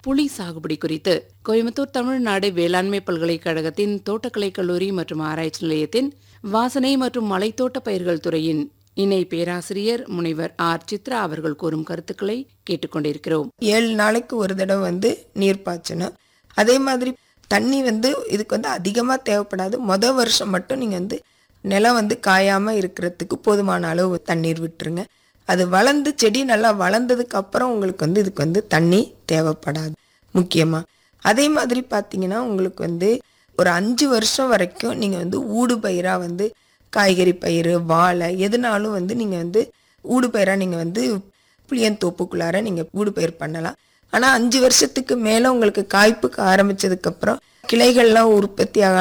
புளி சாகுபடி குறித்து கோயம்புத்தூர் தமிழ்நாடு வேளாண்மை பல்கலைக்கழகத்தின் தோட்டக்கலை கல்லூரி மற்றும் ஆராய்ச்சி நிலையத்தின் வாசனை மற்றும் மலைத்தோட்ட பயிர்கள் துறையின் இணை பேராசிரியர் முனைவர் ஆர் சித்ரா அவர்கள் கூறும் கருத்துக்களை கேட்டுக்கொண்டிருக்கிறோம் ஏழு நாளைக்கு ஒரு தடவை வந்து நீர் பாய்ச்சணும் அதே மாதிரி தண்ணி வந்து இதுக்கு வந்து அதிகமாக தேவைப்படாது மொத வருஷம் மட்டும் நீங்கள் வந்து நிலம் வந்து காயாமல் இருக்கிறதுக்கு போதுமான அளவு தண்ணீர் விட்டுருங்க அது வளர்ந்து செடி நல்லா வளர்ந்ததுக்கு அப்புறம் உங்களுக்கு வந்து இதுக்கு வந்து தண்ணி தேவைப்படாது முக்கியமாக அதே மாதிரி பார்த்தீங்கன்னா உங்களுக்கு வந்து ஒரு அஞ்சு வருஷம் வரைக்கும் நீங்கள் வந்து ஊடு பயிராக வந்து காய்கறி பயிர் வாழை எதுனாலும் வந்து நீங்கள் வந்து ஊடு பயிராக நீங்கள் வந்து புளியந்தோப்புக்குள்ளார நீங்கள் ஊடு பயிர் பண்ணலாம் ஆனால் அஞ்சு வருஷத்துக்கு மேலே உங்களுக்கு காய்ப்புக்கு ஆரம்பிச்சதுக்கப்புறம் கிளைகள்லாம் உற்பத்தி ஆக